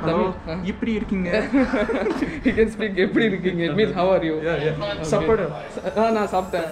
Hello Tamil இப்படி இருக்கீங்க you can speak எப்படி இருக்கீங்க it means how are you சாப்பாடு ஆ நான் சாப்பிட்டேன்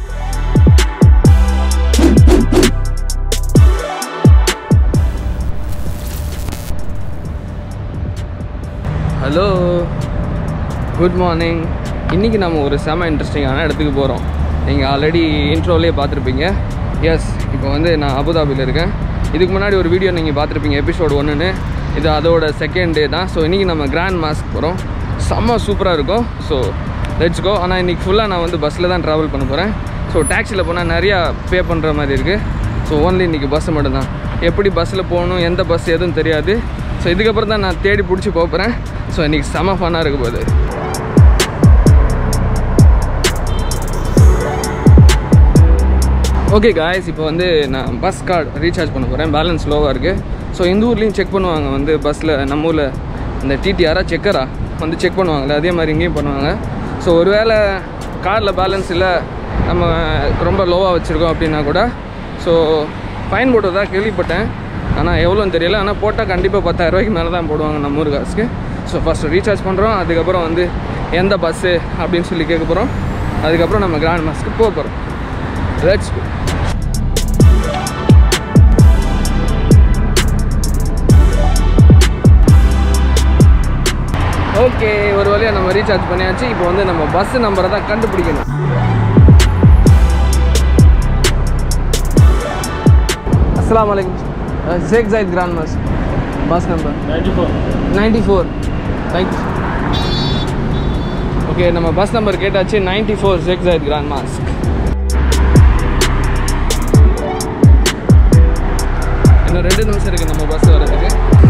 ஹலோ குட் மார்னிங் இன்றைக்கி நம்ம ஒரு செம இன்ட்ரெஸ்டிங்கான இடத்துக்கு போகிறோம் நீங்கள் ஆல்ரெடி இன்ட்ரோலேயே பார்த்துருப்பீங்க எஸ் இப்போ வந்து நான் அபுதாபியில் இருக்கேன் இதுக்கு முன்னாடி ஒரு வீடியோ நீங்கள் பார்த்துருப்பீங்க எபிசோடு ஒன்றுன்னு இது அதோட செகண்ட் டே தான் ஸோ இன்றைக்கி நம்ம கிராண்ட் மாஸ்க் போகிறோம் செம்ம சூப்பராக இருக்கும் ஸோ லெட்ஸ் கோ ஆனால் இன்றைக்கி ஃபுல்லாக நான் வந்து பஸ்ஸில் தான் ட்ராவல் பண்ண போகிறேன் ஸோ டாக்ஸியில் போனால் நிறையா பே பண்ணுற மாதிரி இருக்குது ஸோ ஓன்லி இன்றைக்கி பஸ்ஸு மட்டும்தான் எப்படி பஸ்ஸில் போகணும் எந்த பஸ் எதுவும் தெரியாது ஸோ இதுக்கப்புறம் தான் நான் தேடி பிடிச்சி போகிறேன் ஸோ இன்றைக்கி செம ஃபன்னாக இருக்க போகுது ஓகே காய்ஸ் இப்போ வந்து நான் பஸ் கார்டு ரீசார்ஜ் பண்ண போகிறேன் பேலன்ஸ் லோவாக இருக்குது ஸோ இந்த ஊர்லேயும் செக் பண்ணுவாங்க வந்து பஸ்ஸில் நம்ம ஊரில் இந்த டிடிஆரா செக்கரா வந்து செக் பண்ணுவாங்கல்ல அதே மாதிரி இங்கேயும் பண்ணுவாங்க ஸோ ஒருவேளை கார்டில் பேலன்ஸ் இல்லை நம்ம ரொம்ப லோவாக வச்சுருக்கோம் அப்படின்னா கூட ஸோ ஃபைன் போட்டதாக கேள்விப்பட்டேன் ஆனால் எவ்வளோன்னு தெரியல ஆனால் போட்டால் கண்டிப்பாக பத்தாயிரம் ரூபாய்க்கு மேலே தான் போடுவாங்க நம்ம ஊர் காசுக்கு ஸோ ஃபஸ்ட்டு ரீசார்ஜ் பண்ணுறோம் அதுக்கப்புறம் வந்து எந்த பஸ்ஸு அப்படின்னு சொல்லி கேட்க போகிறோம் அதுக்கப்புறம் நம்ம கிராண்ட் மாஸ்க்கு போக போகிறோம் லெட்ஸ் ஓகே ஒரு வழியாக நம்ம ரீசார்ஜ் பண்ணியாச்சு இப்போ வந்து நம்ம பஸ் நம்பரை தான் கண்டுபிடிக்கணும் அஸ்லாம் வலைக்கம் Sheikh Zayed grand mosque bus number ninety four thank you okay நம்ம பஸ் நம்பர் கேட்டாச்சு ninety four Sheikh Zayed grand mosque இன்னும் ரெண்டு நிமிஷம் இருக்குது நம்ம பஸ் வர்றதுக்கு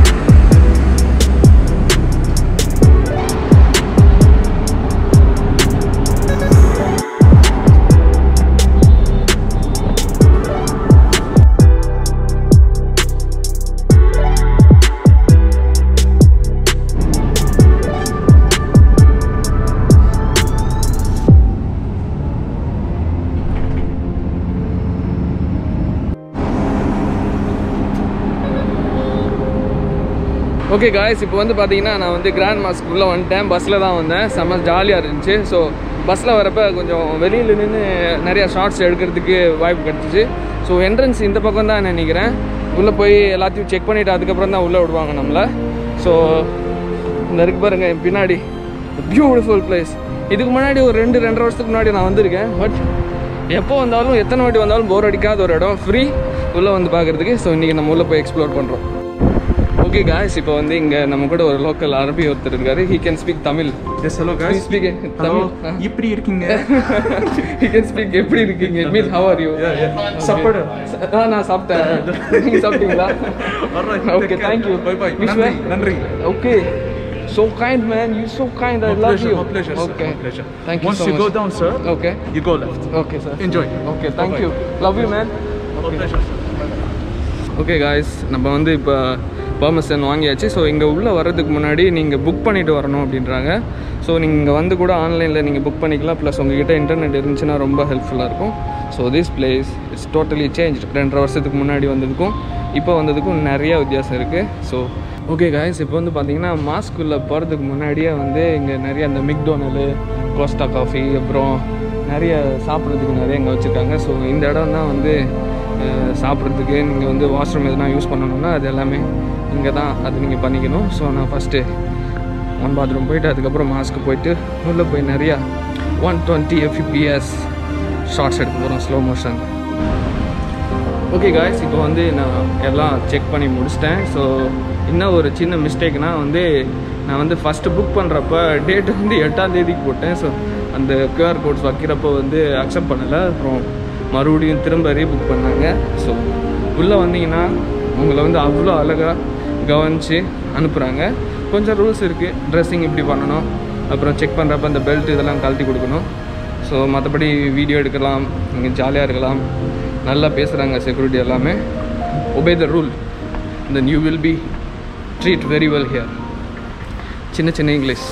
ஓகே காய்ஸ் இப்போ வந்து பார்த்தீங்கன்னா நான் வந்து கிராண்ட் மாஸ்க்குள்ளே வந்துட்டேன் பஸ்ஸில் தான் வந்தேன் செம்ம ஜாலியாக இருந்துச்சு ஸோ பஸ்ஸில் வரப்ப கொஞ்சம் வெளியில் நின்று நிறையா ஷார்ட்ஸ் எடுக்கிறதுக்கு வாய்ப்பு கிடச்சிச்சு ஸோ என்ட்ரன்ஸ் இந்த பக்கம் தான் நினைக்கிறேன் உள்ளே போய் எல்லாத்தையும் செக் பண்ணிவிட்டு அதுக்கப்புறம் தான் உள்ளே விடுவாங்க நம்மளை ஸோ இந்த இருக்கு பாருங்க என் பின்னாடி பியூட்டிஃபுல் பிளேஸ் இதுக்கு முன்னாடி ஒரு ரெண்டு ரெண்டரை வருஷத்துக்கு முன்னாடி நான் வந்திருக்கேன் பட் எப்போ வந்தாலும் எத்தனை வாட்டி வந்தாலும் போர் அடிக்காத ஒரு இடம் ஃப்ரீ உள்ளே வந்து பார்க்குறதுக்கு ஸோ இன்றைக்கி நம்ம உள்ளே போய் எக்ஸ்ப்ளோர் பண்ணுறோம் ஓகே காய்ஸ் இப்போ வந்து இங்கே நம்ம கூட ஒரு லோக்கல் அரபி ஒருத்தர் இருக்காரு he can speak Tamil yes hello Please guys speak hello Tamil இப்படி இருக்கீங்க ஹீ கேன் ஸ்பீக் எப்படி இருக்கீங்க it means how are you சாப்பாடு ஆ நான் சாப்பிட்டேன் நீங்க சாப்பிட்டீங்களா okay thank you bye bye நன்றி நன்றி okay so kind man you so kind i My love pleasure, you my pleasure, sir, okay my pleasure. thank you Once so you much go down, sir, okay you go left. okay sir Enjoy. okay thank Bye-bye. you love you man My pleasure, sir. Okay guys நம்ம வந்து இப்போ permission வாங்கியாச்சு so இங்கே உள்ளே வர்றதுக்கு முன்னாடி நீங்கள் book பண்ணிட்டு வரணும் அப்படின்றாங்க ஸோ நீங்கள் இங்கே வந்து கூட ஆன்லைனில் நீங்கள் புக் பண்ணிக்கலாம் ப்ளஸ் உங்ககிட்ட இன்டர்நெட் இருந்துச்சுன்னா ரொம்ப ஹெல்ப்ஃபுல்லாக இருக்கும் so this place it's totally change ரெண்டரை வருஷத்துக்கு முன்னாடி வந்ததுக்கும் இப்போ வந்ததுக்கும் நிறைய வித்தியாசம் இருக்குது ஸோ ஓகே காய்ஸ் இப்போ வந்து பார்த்தீங்கன்னா மாஸ்க்குள்ளே போகிறதுக்கு முன்னாடியே வந்து இங்கே நிறைய அந்த மிக்டோனலு கோஸ்டா காஃபி அப்புறம் நிறைய சாப்பிட்றதுக்கு நிறைய இங்கே வச்சுருக்காங்க ஸோ இந்த இடம் தான் வந்து அஹ், சாப்பிட்றதுக்கு நீங்கள் வந்து வாஷ்ரூம் எதுனா யூஸ் பண்ணணும்னா அது எல்லாமே இங்கே தான் அது நீங்கள் பண்ணிக்கணும் ஸோ நான் ஃபஸ்ட்டு ஒன் பாத்ரூம் போயிட்டு அதுக்கப்புறம் மாஸ்க்கு போயிட்டு உள்ளே போய் நிறையா ஒன் டுவெண்ட்டி எஃபிபிஎஸ் ஷார்ட்ஸ் எடுக்க போகிறோம் ஸ்லோ மோஷன் ஓகே காய்ஸ் இப்போ வந்து நான் எல்லாம் செக் பண்ணி முடிச்சிட்டேன் ஸோ இன்னும் ஒரு சின்ன மிஸ்டேக்னால் வந்து நான் வந்து ஃபஸ்ட்டு புக் பண்ணுறப்ப டேட் வந்து எட்டாம் தேதிக்கு போட்டேன் ஸோ அந்த QR கோட்ஸ் வைக்கிறப்போ வந்து அக்செப்ட் பண்ணலை அப்புறம் மறுபடியும் திரும்ப ரீபுக் பண்ணாங்க ஸோ உள்ளே வந்தீங்கன்னா உங்களை வந்து அவ்வளோ அழகாக கவனித்து அனுப்புகிறாங்க கொஞ்சம் ரூல்ஸ் இருக்குது ட்ரெஸ்ஸிங் இப்படி பண்ணணும் அப்புறம் செக் பண்ணுறப்ப அந்த பெல்ட் இதெல்லாம் கழட்டி கொடுக்கணும் ஸோ மற்றபடி வீடியோ எடுக்கலாம் நீங்கள் ஜாலியாக இருக்கலாம் நல்லா பேசுகிறாங்க செக்யூரிட்டி எல்லாமே obey the rule then you will be treat very well here சின்ன சின்ன இங்கிலீஷ்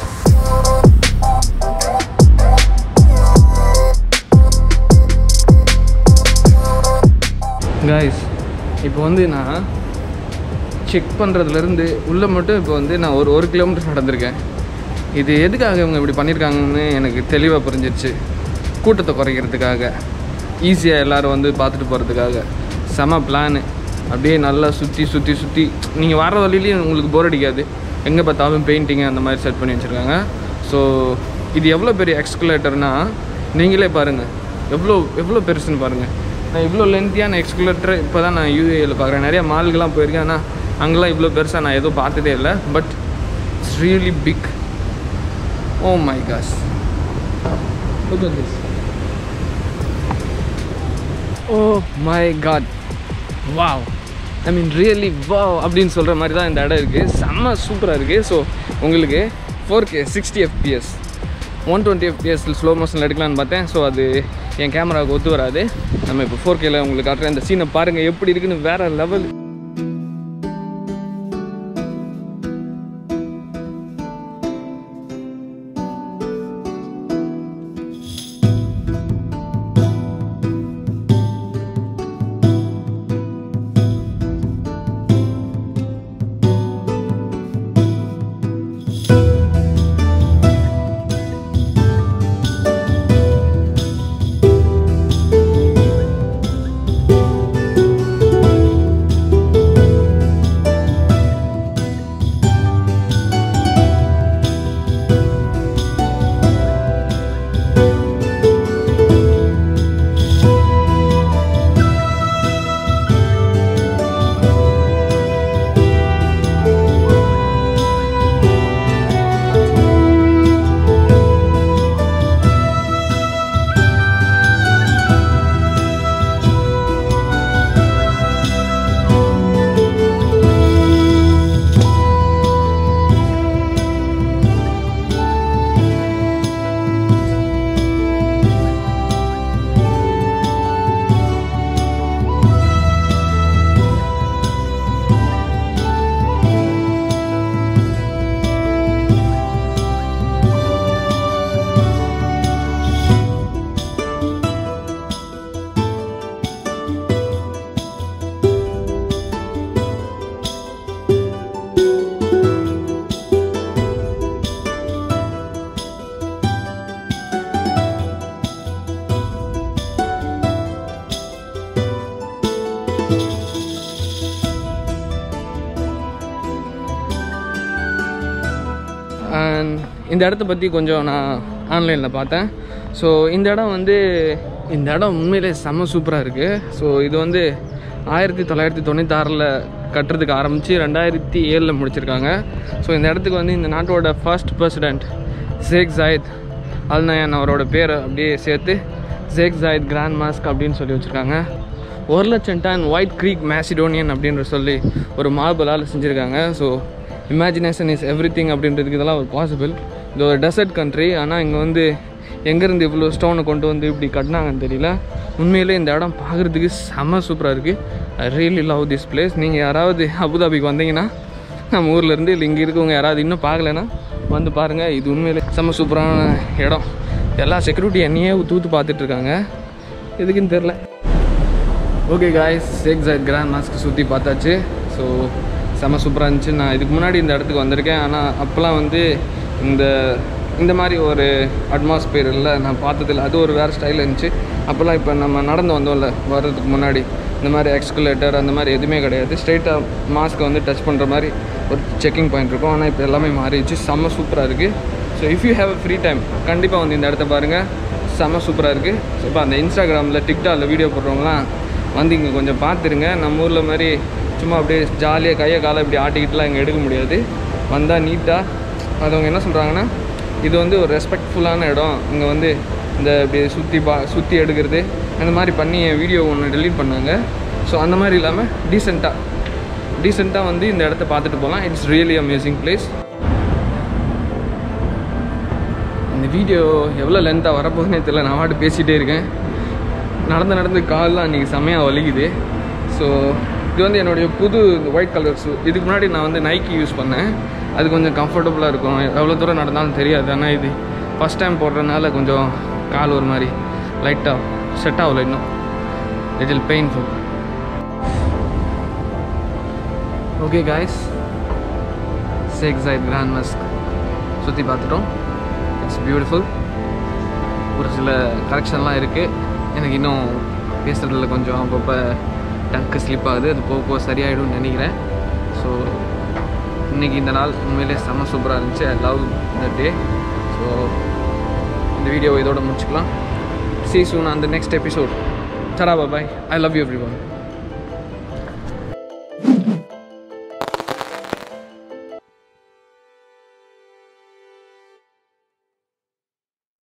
காய்ஸ் இப்போ வந்து நான் செக் பண்ணுறதுலேருந்து உள்ளே மட்டும் இப்போ வந்து நான் ஒரு ஒரு கிலோமீட்டர் நடந்திருக்கேன் இது எதுக்காக இவங்க இப்படி பண்ணியிருக்காங்கன்னு எனக்கு தெளிவாக புரிஞ்சிருச்சு கூட்டத்தை குறைக்கிறதுக்காக ஈஸியாக எல்லோரும் வந்து பார்த்துட்டு போகிறதுக்காக செம பிளானு அப்படியே நல்லா சுற்றி சுற்றி சுற்றி நீங்கள் வர வழியிலையும் உங்களுக்கு போர் அடிக்காது எங்கே பார்த்தாலும் பெயிண்டிங்கு அந்த மாதிரி செட் பண்ணி வச்சுருக்காங்க ஸோ இது எவ்வளோ பெரிய எக்ஸ்குலேட்டர்னா நீங்களே பாருங்கள் எவ்வளோ எவ்வளோ பெருசுன்னு பாருங்கள் நான் இவ்வளோ லென்த்தியான எக்ஸ்குலேட்டர் இப்போ தான் நான் யூஏயில் பார்க்குறேன் நிறைய மால்கெலாம் போயிருக்கேன் ஆனால் அங்கெல்லாம் இவ்வளோ பெருசாக நான் எதுவும் பார்த்ததே இல்லை but it's really big oh my gosh look at this oh my god wow I mean really wow அப்படின்னு சொல்கிற மாதிரி தான் இந்த இடம் இருக்குது செம்ம சூப்பராக இருக்குது ஸோ உங்களுக்கு four K sixty FPS one twenty எஃப்பிஎஸ்ல ஸ்லோ மோஷனில் எடுக்கலான்னு பார்த்தேன் ஸோ அது என் கேமராவுக்கு ஒத்து வராது நம்ம இப்போ ஃபோர் கேல உங்களுக்கு காட்டுறேன் இந்த சீனை பாருங்கள் எப்படி இருக்குன்னு வேறு லெவல் அண்ட் இந்த இடத்த பற்றி கொஞ்சம் நான் ஆன்லைனில் பார்த்தேன் ஸோ இந்த இடம் வந்து இந்த இடம் உண்மையிலே செம்ம சூப்பராக இருக்குது ஸோ இது வந்து ஆயிரத்தி தொள்ளாயிரத்தி தொண்ணூத்தாறில் கட்டுறதுக்கு ஆரம்பித்து ரெண்டாயிரத்தி ஏழில் முடிச்சிருக்காங்க ஸோ இந்த இடத்துக்கு வந்து இந்த நாட்டோட first president Sheikh Zayed Al Nahyan அவரோட பேரை அப்படியே சேர்த்து ஷேக் ஜாயித் கிராண்ட் மாஸ்க் அப்படின்னு சொல்லி வச்சுருக்காங்க ஒரு லட்சம் டன் ஒயிட் க்ரீக் மேசிடோனியன் அப்படின்ற சொல்லி ஒரு மார்பலால் செஞ்சுருக்காங்க so imagination is everything அப்படின்றதுக்கு இதெல்லாம் ஒரு பாசிபிள் இது ஒரு டெசர்ட் கண்ட்ரி ஆனால் இங்கே வந்து எங்கேருந்து இவ்வளோ ஸ்டோனை கொண்டு வந்து இப்படி கட்டினாங்கன்னு தெரியல உண்மையிலே இந்த இடம் பார்க்குறதுக்கு செம்ம சூப்பராக இருக்குது I really love this place நீங்கள் யாராவது அபுதாபிக்கு வந்தீங்கன்னா நம்ம ஊரில் இருந்து இல்லை இங்கே இருக்கவங்க யாராவது இன்னும் பார்க்கலன்னா வந்து பாருங்கள் இது உண்மையிலே செம்ம சூப்பரான இடம் எல்லா செக்யூரிட்டி என்னையே ஊற்று ஊற்று பார்த்துட்டு இருக்காங்க எதுக்குன்னு தெரில okay guys Sheikh Zayed grand mosque சுற்றி பார்த்தாச்சு ஸோ செம சூப்பராக இருந்துச்சு நான் இதுக்கு முன்னாடி இந்த இடத்துக்கு வந்திருக்கேன் ஆனால் அப்போல்லாம் வந்து இந்த இந்த மாதிரி ஒரு அட்மாஸ்பியர் இல்லை நான் பார்த்ததில்ல அது ஒரு வேறு ஸ்டைலில் இருந்துச்சு அப்போல்லாம் இப்போ நம்ம நடந்து வந்தோம்ல வர்றதுக்கு முன்னாடி இந்த மாதிரி எக்ஸ்குலேட்டர் அந்த மாதிரி எதுவுமே கிடையாது ஸ்ட்ரைட்டாக மாஸ்க்கை வந்து டச் பண்ணுற மாதிரி ஒரு செக்கிங் பாயிண்ட் இருக்கும் ஆனால் இப்போ எல்லாமே மாறிடுச்சு செம்ம சூப்பராக இருக்குது so if you have a free time கண்டிப்பாக வந்து இந்த இடத்த பாருங்கள் செம்ம சூப்பராக இருக்குது ஸோ இப்போ அந்த இன்ஸ்டாகிராமில் டிக்டாக்ல வீடியோ போடுறவங்களாம் வந்து இங்கே கொஞ்சம் பார்த்துருங்க நம்ம ஊரில் மாதிரி சும்மா அப்படியே ஜாலியாக கையை காலை இப்படி ஆட்டிக்கிட்டுலாம் இங்கே எடுக்க முடியாது வந்தால் நீட்டாக அதவங்க என்ன சொல்கிறாங்கன்னா இது வந்து ஒரு ரெஸ்பெக்ட்ஃபுல்லான இடம் இங்கே வந்து இந்த இப்படி சுற்றி பா சுற்றி எடுக்கிறது அந்த மாதிரி பண்ணி என் வீடியோ ஒன்று டெலீட் பண்ணாங்க ஸோ அந்த மாதிரி இல்லாமல் டீசெண்டாக டீசெண்டாக வந்து இந்த இடத்த பார்த்துட்டு போகலாம் இட்ஸ் ரியலி அமேசிங் பிளேஸ் இந்த வீடியோ எவ்வளோ லென்த்தாக வரப்போகுதுன்னே தெரியல நான் வாட்டு பேசிகிட்டே இருக்கேன் நடந்து நடந்து கால்லாம் அன்றைக்கி செம்மையாக வலிக்குது ஸோ இது வந்து என்னுடைய புது ஒயிட் கலர் ஷூ இதுக்கு முன்னாடி நான் வந்து நைக்கி யூஸ் பண்ணேன் அது கொஞ்சம் கம்ஃபர்டபுளாக இருக்கும் எவ்வளோ தூரம் நடந்தாலும் தெரியாது ஆனால் இது ஃபஸ்ட் டைம் போடுறதுனால கொஞ்சம் கால் ஒரு மாதிரி லைட்டாக செட் ஆகல இன்னும் little painful okay guys Sheikh Zayed grand mosque சுற்றி பார்த்துட்டோம் இட்ஸ் பியூட்டிஃபுல் ஒரு சில கரெக்ஷன்லாம் இருக்குது எனக்கு இன்னும் பேசுகிறதுல கொஞ்சம் அப்பப்போ டங்க்கு ஸ்லிப் ஆகுது அது போக போக சரியாயிடும்னு நினைக்கிறேன் ஸோ இன்றைக்கி இந்த நாள் உண்மையிலே செம்ம சூப்பராக இருந்துச்சு I love the day so இந்த வீடியோ இதோட முடிச்சுக்கலாம் சி சூன் அந்த நெக்ஸ்ட் எபிசோட் சரா bye I love you every one